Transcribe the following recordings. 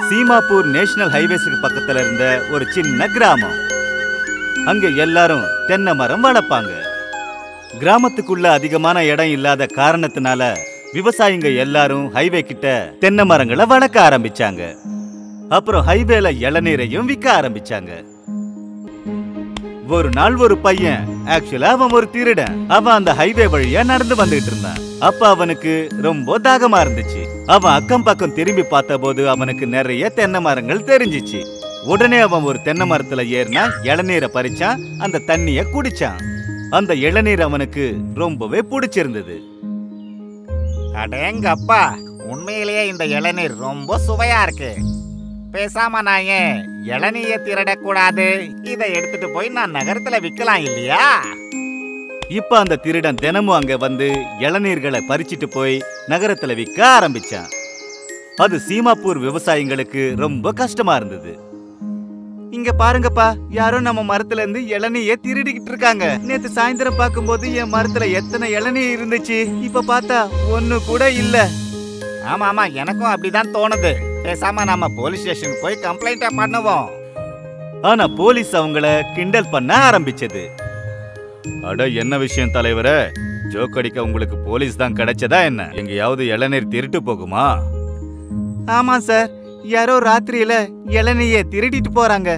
சீமாப்பூர் national ஹைவேஸுக்கு பக்கத்துல இருந்த ஒரு சின்ன கிராமம் அங்க எல்லாரும் தென்னை மரம் வளர்ப்பாங்க கிராமத்துக்குள்ள அதிகமான இடம் இல்லாத காரணத்தினால விவசாயிங்க எல்லாரும் ஹைவே கிட்ட தென்னை மரங்களை வளர்க்க ஆரம்பிச்சாங்க அப்புறம் ஹைவேல இளநீரையும் விற்க ஆரம்பிச்சாங்க ஒரு நாள் ஒரு பையன் ஆக்சுவலா அவன் ஒரு திருடன் அவன் அந்த ஹைவே வழியா நடந்து வந்துட்டு இருந்தான் அப்ப அவனுக்கு ரொம்ப தாகமா இருந்துச்சு அவன் அக்கம் பக்கம் திரும்பி பார்த்தபோது அவனுக்கு நிறைய தென்னை மரங்கள் தெரிஞ்சிச்சு உடனே அவன் ஒரு தென்னை மரத்துல ஏறினா இளநீரை பறிச்சான் அந்த தண்ணிய குடிச்சான் அந்த இளநீர் அவனுக்கு ரொம்பவே பிடிச்சிருந்தது அடேங்கப்பா உண்மையிலேயே இந்த இளநீர் ரொம்ப சுவையா இருக்கு பேசாம நான் ஏன் இளநீய திருடக்கூடாது இதை எடுத்துட்டு போய் நான் நகரத்துல விக்கலாம் இல்லையா இப்ப அந்த திருடன் தினமும் அங்க வந்து இளநீர்களை பறிச்சிட்டு போய் நகரத்துல விற்க ஆரம்பிச்சான் அது சீமாப்பூர் விவசாயிங்களுக்கு ரொம்ப கஷ்டமா இருந்தது இங்க பாருங்கப்பா யாரோ நம்ம மரத்துல இருந்து இளநீய திருடிக்கிட்டு இருக்காங்க நேத்து சாயந்தரம் பார்க்கும்போது என் மரத்துல எத்தனை இளநீ இருந்துச்சு இப்ப பார்த்தா ஒண்ணு கூட இல்ல ஆமா ஆமா எனக்கும் அப்படிதான் தோணுது பேசாம நம்ம போலீஸ் ஸ்டேஷன் போய் கம்ப்ளைண்ட்டை பண்ணுவோம் ஆனா போலீஸ் அவங்கள கிண்டல் பண்ண ஆரம்பிச்சது அட என்ன விஷயம் தலைவரே ஜோக் அடிக்க உங்களுக்கு போலீஸ் தான் கிடைச்சதா என்ன எங்கேயாவது இளநீர் திருட்டு போகுமா ஆமா சார் யாரோ ராத்திரியில இளநீய திருடிட்டு போறாங்க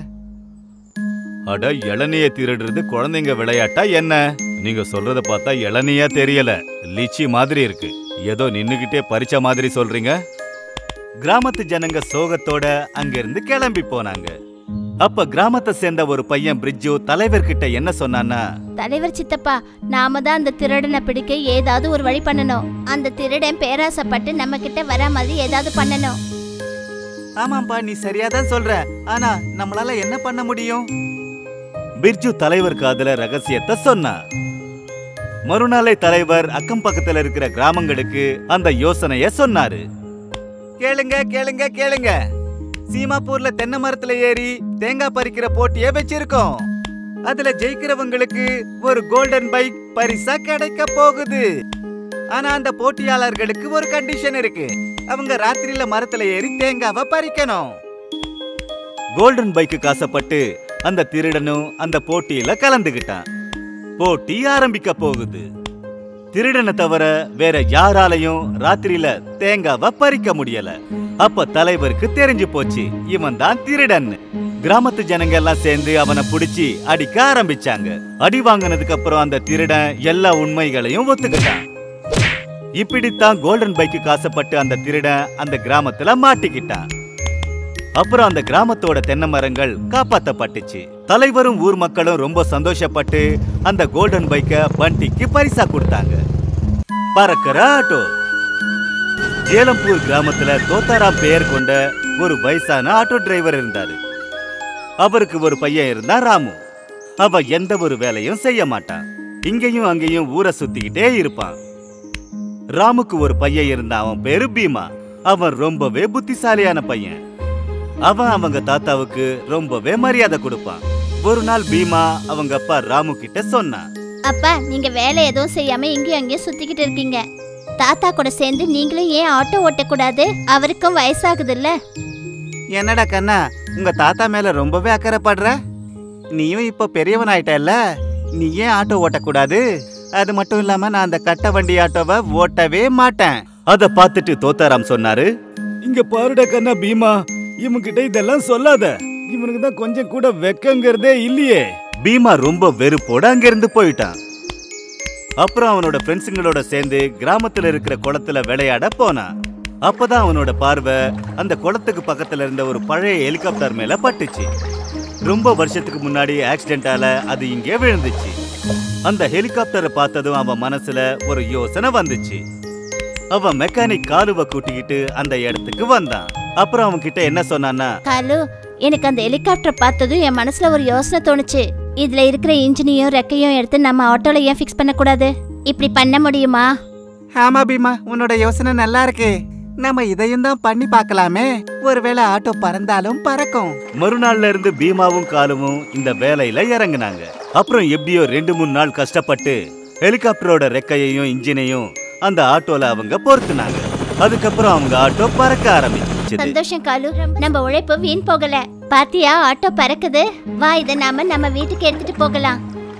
அட இளநீய திருடுறது குழந்தைங்க விளையாட்டா என்ன நீங்க சொல்றத பார்த்தா இளநியா தெரியல லிச்சி மாதிரி இருக்கு ஏதோ நின்னுகிட்டே பறிச்ச மாதிரி சொல்றீங்க கிராமத்து ஜனங்க சோகத்தோட அங்கிருந்து கிளம்பி போனாங்க அப்ப கிராமத்தை சேர்ந்த ஒரு பையன் பிரிட்ஜு தலைவர்கிட்ட என்ன சொன்னான்னா தலைவர் சித்தப்பா நாம தான் அந்த திருடனை பிடிக்க ஏதாவது ஒரு வழி பண்ணணும் அந்த திருடன் பேராசைப்பட்டு நம்ம கிட்ட வர மாதிரி ஏதாவது பண்ணணும் ஆமாம்பா நீ சரியாதான் சொல்ற ஆனா நம்மளால என்ன பண்ண முடியும் பிர்ஜு தலைவர் காதுல ரகசியத்தை சொன்னா மறுநாளை தலைவர் அக்கம் பக்கத்துல இருக்கிற கிராமங்களுக்கு அந்த யோசனைய சொன்னாரு கேளுங்க கேளுங்க கேளுங்க சீமாப்பூர்ல தென்னை மரத்துல ஏறி தேங்காய் பறிக்கிற போட்டிய வச்சிருக்கோம் அதுல ஜெயிக்கிறவங்களுக்கு ஒரு கோல்டன் பைக் பரிசா கிடைக்க போகுது ஆனா அந்த போட்டியாளர்களுக்கு ஒரு கண்டிஷன் இருக்கு அவங்க ராத்திரியில மரத்துல ஏறி தேங்காவை பறிக்கணும் கோல்டன் பைக்கு காசப்பட்டு அந்த திருடனும் அந்த போட்டியில கலந்துகிட்டான் போட்டி ஆரம்பிக்க போகுது திருடனை தவிர வேற யாராலையும் ராத்திரியில தேங்காவை பறிக்க முடியல அப்ப தலைவருக்கு தெரிஞ்சு போச்சு இவன் தான் திருடன் கிராமத்து ஜனங்க எல்லாம் சேர்ந்து அவனை புடிச்சு அடிக்க ஆரம்பிச்சாங்க அடி வாங்கினதுக்கு அப்புறம் அந்த திருடன் எல்லா உண்மைகளையும் ஒத்துக்கிட்டான் இப்படித்தான் கோல்டன் பைக்கு காசப்பட்டு அந்த திருடன் அந்த கிராமத்துல மாட்டிக்கிட்டான் அப்புறம் அந்த கிராமத்தோட தென்னை மரங்கள் காப்பாத்தப்பட்டுச்சு தலைவரும் ஊர் மக்களும் ரொம்ப சந்தோஷப்பட்டு அந்த கோல்டன் பைக்க பண்டிக்கு பரிசா கொடுத்தாங்க பறக்கிற ஆட்டோ ஜேலம்பூர் கிராமத்துல தோத்தாராம் பெயர் கொண்ட ஒரு வயசான ஆட்டோ டிரைவர் இருந்தாரு அவருக்கு ஒரு பையன் இருந்தா ராமு அவ எந்த ஒரு வேலையும் செய்ய மாட்டான் இங்கேயும் அங்கேயும் ஊரை சுத்திக்கிட்டே இருப்பான் ராமுக்கு ஒரு பையன் இருந்தான் அவன் பேரு பீமா அவன் ரொம்பவே புத்திசாலியான பையன் அவன் அவங்க தாத்தாவுக்கு ரொம்பவே மரியாதை கொடுப்பான் ஒரு நாள் பீமா அவங்க அப்பா ராமு கிட்ட சொன்னான் அப்பா நீங்க வேலை எதுவும் செய்யாம இங்கேயும் அங்கேயும் சுத்திக்கிட்டு இருக்கீங்க தாத்தா கூட சேர்ந்து நீங்களும் ஏன் ஆட்டோ ஓட்டக்கூடாது அவருக்கும் வயசாகுதுல்ல என்னடா கண்ணா உங்க தாத்தா மேல ரொம்பவே அக்கறைப்படுற நீயும் இப்ப பெரியவன் ஆயிட்டல்ல நீ ஏன் ஆட்டோ ஓட்டக்கூடாது அது மட்டும் இல்லாம நான் அந்த கட்ட வண்டி ஆட்டோவை ஓட்டவே மாட்டேன் அத பார்த்துட்டு தோத்தாராம் சொன்னாரு இங்க பாருடா கண்ணா பீமா இவன்கிட்ட இதெல்லாம் சொல்லாத இவனுக்கு தான் கொஞ்சம் கூட வெக்கங்கிறதே இல்லையே பீமா ரொம்ப வெறுப்போட அங்கிருந்து போயிட்டான் அப்புறம் அவனோட ஃப்ரெண்ட்ஸுங்களோட சேர்ந்து கிராமத்துல இருக்கிற குளத்துல விளையாட போனான் அப்பதான் அவனோட பார்வை அந்த குளத்துக்கு பக்கத்துல இருந்த ஒரு பழைய ஹெலிகாப்டர் மேல பட்டுச்சு ரொம்ப வருஷத்துக்கு முன்னாடி ஆக்சிடென்டால அது இங்கே விழுந்துச்சு அந்த ஹெலிகாப்டரை பார்த்ததும் அவன் மனசுல ஒரு யோசனை வந்துச்சு அவன் மெக்கானிக் காலுவை கூட்டிக்கிட்டு அந்த இடத்துக்கு வந்தான் அப்புறம் அவன் கிட்ட என்ன சொன்னான்னா காலு எனக்கு அந்த ஹெலிகாப்டர் பார்த்ததும் என் மனசுல ஒரு யோசனை தோணுச்சு இதுல இருக்கிற இன்ஜினையும் ரெக்கையும் எடுத்து நம்ம ஆட்டோல ஏன் ஃபிக்ஸ் பண்ணக்கூடாது இப்படி பண்ண முடியுமா ஆமா பீமா உன்னோட யோசனை நல்லா இருக்கு நம்ம இதையும் தான் பண்ணி பார்க்கலாமே ஒருவேளை ஆட்டோ பறந்தாலும் பறக்கும் மறுநாள்ல இருந்து பீமாவும் காலுவும் இந்த வேலையில இறங்குனாங்க அப்புறம் எப்படியோ ரெண்டு மூணு நாள் கஷ்டப்பட்டு ஹெலிகாப்டரோட ரெக்கையையும் இன்ஜினையும் அந்த ஆட்டோல அவங்க பொருத்துனாங்க அதுக்கப்புறம் அவங்க ஆட்டோ பறக்க ஆரம்பிச்சு ஆரம்பிச்சது சந்தோஷம் காலு நம்ம உழைப்பு வீண் போகல பாத்தியா ஆட்டோ பறக்குது வா இத நாம நம்ம வீட்டுக்கு எடுத்துட்டு போகலாம்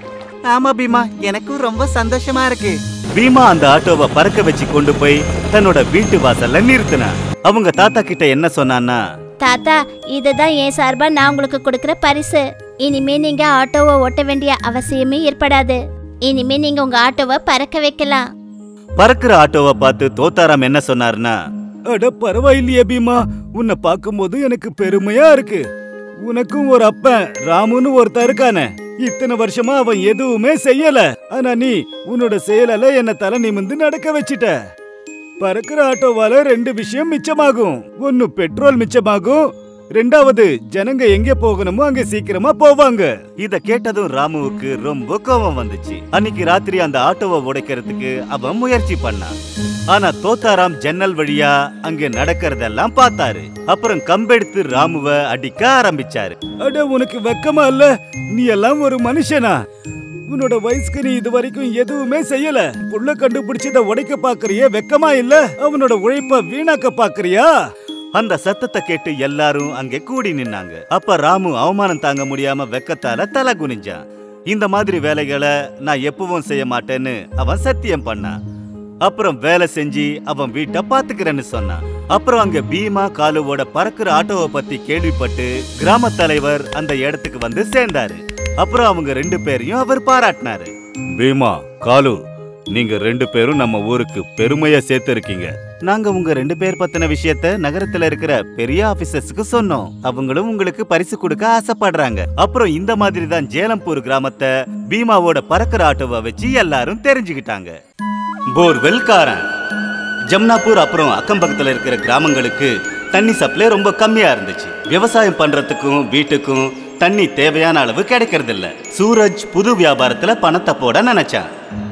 ஆமா பீமா எனக்கும் ரொம்ப சந்தோஷமா இருக்கு பீமா அந்த ஆட்டோவை பறக்க வச்சு கொண்டு போய் தன்னோட வீட்டு வாசல்ல நிறுத்தினா அவங்க தாத்தா கிட்ட என்ன சொன்னான்னா தாத்தா இதுதான் என் சார்பா நான் உங்களுக்கு கொடுக்கிற பரிசு இனிமே நீங்க ஆட்டோவை ஓட்ட வேண்டிய அவசியமே ஏற்படாது இனிமே நீங்க உங்க ஆட்டோவை பறக்க வைக்கலாம் பறக்கிற ஆட்டோவை பார்த்து தோத்தாராம் என்ன சொன்னாருன்னா அட பரவாயில்லையே பீமா உன்னை பார்க்கும்போது எனக்கு பெருமையா இருக்கு உனக்கும் ஒரு அப்பன் ராமுன்னு ஒருத்தன் இருக்கானே இத்தனை வருஷமா அவன் எதுவுமே செய்யல ஆனா நீ உன்னோட செயலால என்ன தலை நிமிந்து நடக்க வச்சிட்ட பறக்கிற ஆட்டோவால ரெண்டு விஷயம் மிச்சமாகும் ஒன்னு பெட்ரோல் மிச்சமாகும் ரெண்டாவது ஜனங்க எங்க போகணுமோ அங்க சீக்கிரமா போவாங்க இத கேட்டதும் ராமுவுக்கு ரொம்ப கோபம் வந்துச்சு அன்னைக்கு ராத்திரி அந்த ஆட்டோவை உடைக்கிறதுக்கு அவன் முயற்சி பண்ணான் ஆனா தோத்தாராம் ஜன்னல் வழியா அங்க நடக்கிறதெல்லாம் பார்த்தாரு அப்புறம் கம்பெடுத்து ராமுவ அடிக்க ஆரம்பிச்சாரு அட உனக்கு வெக்கமா இல்ல நீ எல்லாம் ஒரு மனுஷனா உன்னோட வயசுக்கு நீ இது வரைக்கும் எதுவுமே செய்யல புள்ள கண்டுபிடிச்சத உடைக்க பாக்குறியே வெக்கமா இல்ல அவனோட உழைப்ப வீணாக்க பாக்குறியா அந்த சத்தத்தை கேட்டு எல்லாரும் அங்கே கூடி நின்னாங்க அப்ப ராமு அவமானம் தாங்க முடியாம வெக்கத்தால தலை குனிஞ்சான் இந்த மாதிரி வேலைகளை நான் எப்பவும் செய்ய மாட்டேன்னு அவன் சத்தியம் பண்ணான் அப்புறம் வேலை செஞ்சு அவன் வீட்டை பாத்துக்கிறேன்னு சொன்னான் அப்புறம் அங்க பீமா காலுவோட பறக்கிற ஆட்டோவை பத்தி கேள்விப்பட்டு கிராம தலைவர் அந்த இடத்துக்கு வந்து சேர்ந்தாரு அப்புறம் அவங்க ரெண்டு பேரையும் அவர் பாராட்டினாரு பீமா காலு நீங்க ரெண்டு பேரும் நம்ம ஊருக்கு பெருமையா சேர்த்து இருக்கீங்க நாங்க உங்க ரெண்டு பேர் பத்தின விஷயத்த நகரத்துல இருக்கிற பெரிய ஆபீசர்ஸ்க்கு சொன்னோம் அவங்களும் உங்களுக்கு பரிசு கொடுக்க ஆசைப்படுறாங்க அப்புறம் இந்த மாதிரி தான் ஜேலம்பூர் கிராமத்தை பீமாவோட பறக்கிற ஆட்டோவை வச்சு எல்லாரும் தெரிஞ்சுக்கிட்டாங்க போர்வெல்காரன் ஜம்னாப்பூர் அப்புறம் அக்கம் பக்கத்துல இருக்கிற கிராமங்களுக்கு தண்ணி சப்ளை ரொம்ப கம்மியா இருந்துச்சு விவசாயம் பண்றதுக்கும் வீட்டுக்கும் தண்ணி தேவையான அளவு கிடைக்கிறது இல்ல சூரஜ் புது வியாபாரத்துல பணத்தை போட நினைச்சான்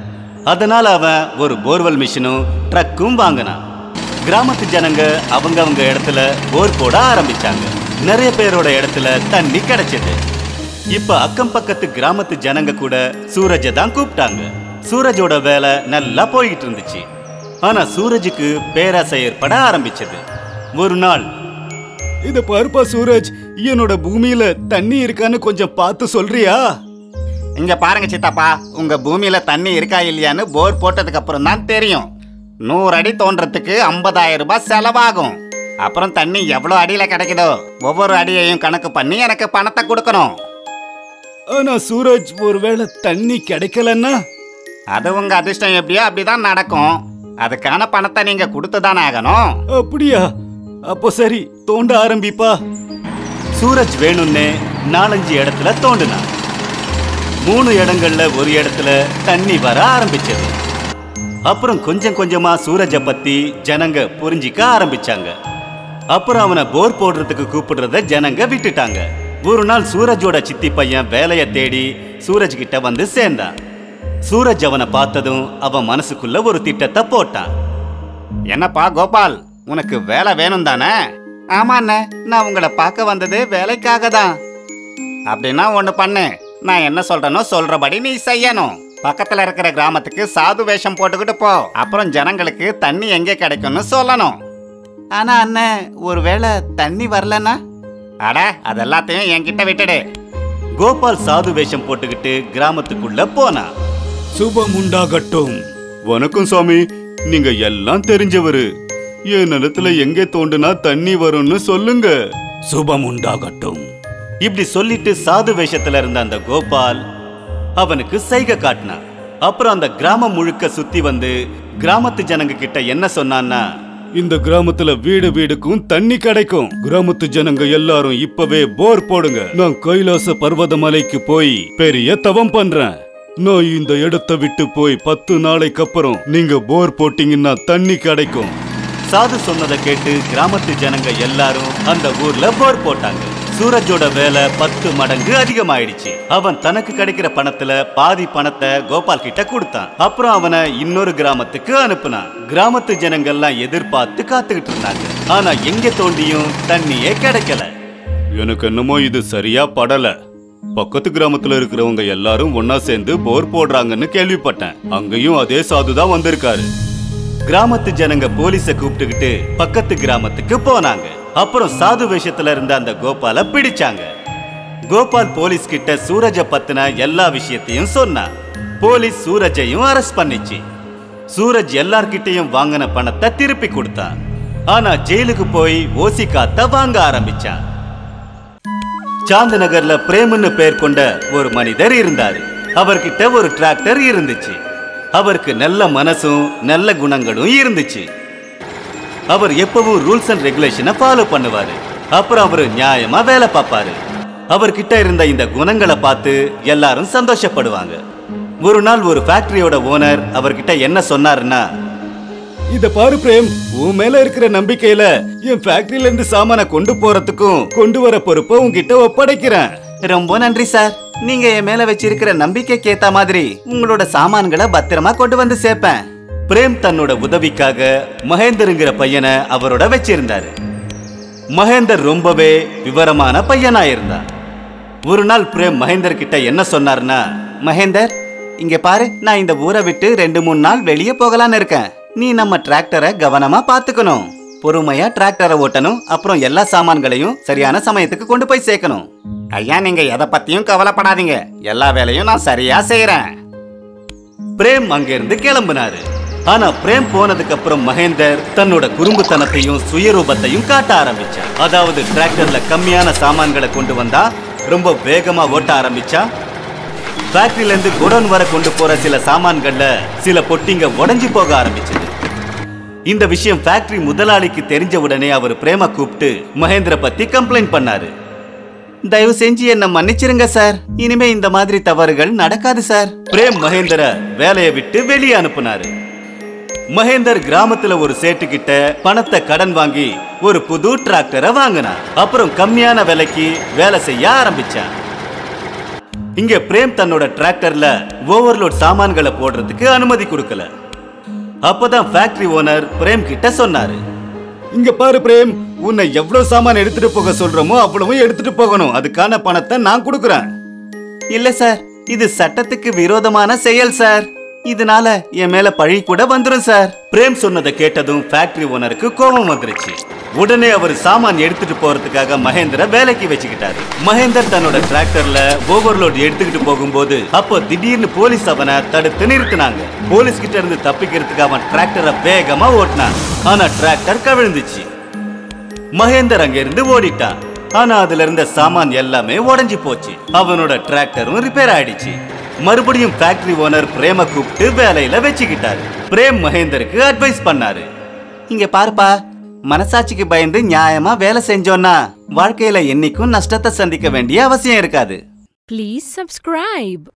அதனால அவன் ஒரு போர்வெல் மிஷினும் ட்ரக்கும் வாங்கினான் கிராமத்து ஜனங்க அவங்க அவங்க இடத்துல போர் போட ஆரம்பிச்சாங்க நிறைய பேரோட இடத்துல தண்ணி கிடைச்சது இப்ப அக்கம் பக்கத்து கிராமத்து ஜனங்க கூட சூரஜை தான் கூப்பிட்டாங்க சூரஜோட வேலை நல்லா போய்கிட்டு இருந்துச்சு ஆனா சூரஜுக்கு பேராசை ஏற்பட ஆரம்பிச்சது ஒரு நாள் இத பாருப்பா சூரஜ் என்னோட பூமியில தண்ணி இருக்கான்னு கொஞ்சம் பார்த்து சொல்றியா இங்க பாருங்க சித்தப்பா உங்க பூமியில தண்ணி இருக்கா இல்லையான்னு போர் போட்டதுக்கு அப்புறம் தான் தெரியும் நூறு அடி தோன்றதுக்கு ஐம்பதாயிரம் ரூபாய் செலவாகும் அப்புறம் தண்ணி எவ்வளோ அடியில கிடைக்குதோ ஒவ்வொரு அடியையும் கணக்கு பண்ணி எனக்கு பணத்தை கொடுக்கணும் ஆனா சூரஜ் ஒருவேளை தண்ணி கிடைக்கலன்னா அது உங்க அதிர்ஷ்டம் எப்படியோ அப்படிதான் நடக்கும் அதுக்கான பணத்தை நீங்க கொடுத்து தானே ஆகணும் அப்படியா அப்போ சரி தோண்ட ஆரம்பிப்பா சூரஜ் வேணும்னே நாலஞ்சு இடத்துல தோண்டுனான் மூணு இடங்கள்ல ஒரு இடத்துல தண்ணி வர ஆரம்பிச்சது அப்புறம் கொஞ்சம் கொஞ்சமா சூரஜை பத்தி ஜனங்க புரிஞ்சிக்க ஆரம்பிச்சாங்க அப்புறம் அவனை போர் போடுறதுக்கு கூப்பிடுறத ஜனங்க விட்டுட்டாங்க ஒரு நாள் சூரஜோட சித்தி பையன் வேலைய தேடி சூரஜ் கிட்ட வந்து சேர்ந்தான் சூரஜ் அவனை பார்த்ததும் அவன் மனசுக்குள்ள ஒரு திட்டத்தை போட்டான் என்னப்பா கோபால் உனக்கு வேலை வேணும் தானே ஆமா அண்ணே நான் உங்களை பார்க்க வந்தது வேலைக்காக தான் அப்படின்னா ஒன்று பண்ணு நான் என்ன சொல்றேனோ சொல்றபடி நீ செய்யணும் பக்கத்துல இருக்கிற கிராமத்துக்கு சாது வேஷம் போட்டுக்கிட்டு போ அப்புறம் ஜனங்களுக்கு தண்ணி எங்கே கிடைக்கும்னு சொல்லணும் ஆனா அண்ணன் ஒருவேளை தண்ணி வரலன்னா அட அது எல்லாத்தையும் என்கிட்ட விட்டுடு கோபால் சாது வேஷம் போட்டுக்கிட்டு கிராமத்துக்குள்ள போனான் சுபம் உண்டாகட்டும் வணக்கம் சுவாமி நீங்க எல்லாம் தெரிஞ்சவரு என் நிலத்துல எங்க தோண்டுனா தண்ணி வரும்னு சொல்லுங்க சுபம் உண்டாகட்டும் இப்படி சொல்லிட்டு சாது வேஷத்துல இருந்த அந்த கோபால் அவனுக்கு சைகை காட்டினான் அப்புறம் அந்த கிராமம் முழுக்க சுத்தி வந்து கிராமத்து ஜனங்க கிட்ட என்ன சொன்னான்னா இந்த கிராமத்துல வீடு வீடுக்கும் தண்ணி கிடைக்கும் கிராமத்து ஜனங்க எல்லாரும் இப்பவே போர் போடுங்க நான் கைலாச பர்வத மலைக்கு போய் பெரிய தவம் பண்றேன் நான் இந்த இடத்தை விட்டு போய் பத்து நாளைக்கு அப்புறம் நீங்க போர் போட்டீங்கன்னா தண்ணி கிடைக்கும் சாது சொன்னதை கேட்டு கிராமத்து ஜனங்க எல்லாரும் அந்த ஊர்ல போர் போட்டாங்க சூரஜோட வேலை பத்து மடங்கு அதிகமாயிடுச்சு அவன் தனக்கு கிடைக்கிற பணத்துல பாதி பணத்தை கோபால் கிட்ட கொடுத்தான் அப்புறம் அவனை இன்னொரு கிராமத்துக்கு அனுப்புனான் கிராமத்து ஜனங்கள்லாம் எதிர்பார்த்து காத்துக்கிட்டு இருந்தாங்க ஆனா எங்க தோண்டியும் தண்ணியே கிடைக்கல எனக்கு என்னமோ இது சரியா படல பக்கத்து கிராமத்துல இருக்கிறவங்க எல்லாரும் ஒன்னா சேர்ந்து போர் போடுறாங்கன்னு கேள்விப்பட்டேன் அங்கேயும் அதே சாது தான் வந்திருக்காரு கிராமத்து ஜனங்க போலீஸ கூப்பிட்டுக்கிட்டு பக்கத்து கிராமத்துக்கு போனாங்க அப்புறம் சாது வேஷத்துல இருந்த அந்த கோபால பிடிச்சாங்க கோபால் போலீஸ் கிட்ட சூரஜ பத்தின எல்லா விஷயத்தையும் சொன்னான் போலீஸ் சூரஜையும் அரெஸ்ட் பண்ணிச்சு சூரஜ் எல்லார்கிட்டயும் வாங்கின பணத்தை திருப்பி கொடுத்தான் ஆனா ஜெயிலுக்கு போய் ஓசி காத்த வாங்க ஆரம்பிச்சான் சாந்த் நகர்ல பிரேம்னு பேர் கொண்ட ஒரு மனிதர் இருந்தாரு அவர்கிட்ட ஒரு டிராக்டர் இருந்துச்சு அவருக்கு நல்ல மனசும் நல்ல குணங்களும் இருந்துச்சு அவர் எப்பவும் ரூல்ஸ் அண்ட் ரெகுலேஷனை ஃபாலோ பண்ணுவாரு அப்புறம் அவர் நியாயமா வேலை பார்ப்பாரு அவர்கிட்ட இருந்த இந்த குணங்களை பார்த்து எல்லாரும் சந்தோஷப்படுவாங்க ஒரு நாள் ஒரு ஃபேக்டரியோட ஓனர் அவர்கிட்ட என்ன சொன்னாருன்னா இத பாரு பிரேம் உன் மேல இருக்கிற நம்பிக்கையில என் ஃபேக்டரியில இருந்து சாமான கொண்டு போறதுக்கும் கொண்டு வர பொறுப்பை உன்கிட்ட ஒப்படைக்கிறேன் ரொம்ப நன்றி சார் நீங்க என் மேல வச்சிருக்கிற நம்பிக்கைக்கு ஏத்த மாதிரி உங்களோட சாமான்களை பத்திரமா கொண்டு வந்து சேர்ப்பேன் பிரேம் தன்னோட உதவிக்காக மகேந்தருங்கிற பையனை அவரோட வச்சிருந்தாரு மகேந்தர் ரொம்பவே விவரமான பையனா இருந்தான் ஒரு நாள் பிரேம் மகேந்தர் கிட்ட என்ன சொன்னார்னா மகேந்தர் இங்க பாரு நான் இந்த ஊரை விட்டு ரெண்டு மூணு நாள் வெளியே போகலான்னு இருக்கேன் நீ நம்ம டிராக்டரை கவனமா பாத்துக்கணும் பொறுமையா டிராக்டரை ஓட்டணும் அப்புறம் எல்லா சாமான்களையும் சரியான சமயத்துக்கு கொண்டு போய் சேர்க்கணும் ஐயா நீங்க எதை பத்தியும் கவலைப்படாதீங்க எல்லா வேலையும் நான் சரியா செய்யறேன் பிரேம் அங்கிருந்து கிளம்பினாரு ஆனா பிரேம் போனதுக்கு அப்புறம் மகேந்தர் தன்னோட குறும்புத்தனத்தையும் சுயரூபத்தையும் காட்ட ஆரம்பிச்சான் அதாவது டிராக்டர்ல கம்மியான சாமான்களை கொண்டு வந்தா ரொம்ப வேகமா ஓட்ட ஆரம்பிச்சா ஃபேக்டரியில இருந்து குடோன் வர கொண்டு போற சில சாமான்கள்ல சில பொட்டிங்க உடைஞ்சு போக ஆரம்பிச்சது இந்த விஷயம் ஃபேக்டரி முதலாளிக்கு தெரிஞ்ச உடனே அவர் பிரேம கூப்பிட்டு மகேந்திர பத்தி கம்ப்ளைண்ட் பண்ணாரு தயவு செஞ்சு என்ன மன்னிச்சிருங்க சார் இனிமே இந்த மாதிரி தவறுகள் நடக்காது சார் பிரேம் மகேந்தர வேலையை விட்டு வெளியே அனுப்புனாரு மகேந்தர் கிராமத்துல ஒரு சேட்டு கிட்ட பணத்தை கடன் வாங்கி ஒரு புது டிராக்டரை வாங்கினான் அப்புறம் கம்மியான விலைக்கு வேலை செய்ய ஆரம்பிச்சான் இங்க பிரேம் தன்னோட டிராக்டர்ல ஓவர்லோட் சாமான்களை போடுறதுக்கு அனுமதி கொடுக்கல அப்பதான் ஃபேக்டரி ஓனர் பிரேம் கிட்ட சொன்னாரு இங்க பாரு பிரேம் உன்னை எவ்வளவு சாமான் எடுத்துட்டு போக சொல்றோமோ அவ்வளவும் எடுத்துட்டு போகணும் அதுக்கான பணத்தை நான் கொடுக்கறேன் இல்ல சார் இது சட்டத்துக்கு விரோதமான செயல் சார் இதனால என் மேல பழி கூட வந்துரும் சார் பிரேம் சொன்னதை கேட்டதும் ஃபேக்டரி ஓனருக்கு கோபம் வந்துருச்சு உடனே அவர் சாமான் எடுத்துட்டு போறதுக்காக மகேந்திர வேலைக்கு வச்சுக்கிட்டாரு மகேந்தர் தன்னோட டிராக்டர்ல ஓவர்லோட் எடுத்துக்கிட்டு போகும்போது அப்போ திடீர்னு போலீஸ் அவனை தடுத்து நிறுத்தினாங்க போலீஸ் கிட்ட இருந்து தப்பிக்கிறதுக்கு அவன் டிராக்டரை வேகமா ஓட்டினான் ஆனா டிராக்டர் கவிழ்ந்துச்சு மகேந்தர் அங்கிருந்து ஓடிட்டான் ஆனா அதுல இருந்த சாமான் எல்லாமே உடைஞ்சு போச்சு அவனோட டிராக்டரும் ரிப்பேர் ஆயிடுச்சு மறுபடியும் ஃபேக்டரி ஓனர் பிரேம கூப்பிட்டு வேலையில வச்சுக்கிட்டாரு பிரேம் மகேந்தருக்கு அட்வைஸ் பண்ணாரு இங்க பாருப்பா மனசாட்சிக்கு பயந்து நியாயமா வேலை செஞ்சோன்னா வாழ்க்கையில என்னைக்கும் நஷ்டத்தை சந்திக்க வேண்டிய அவசியம் இருக்காது Please subscribe.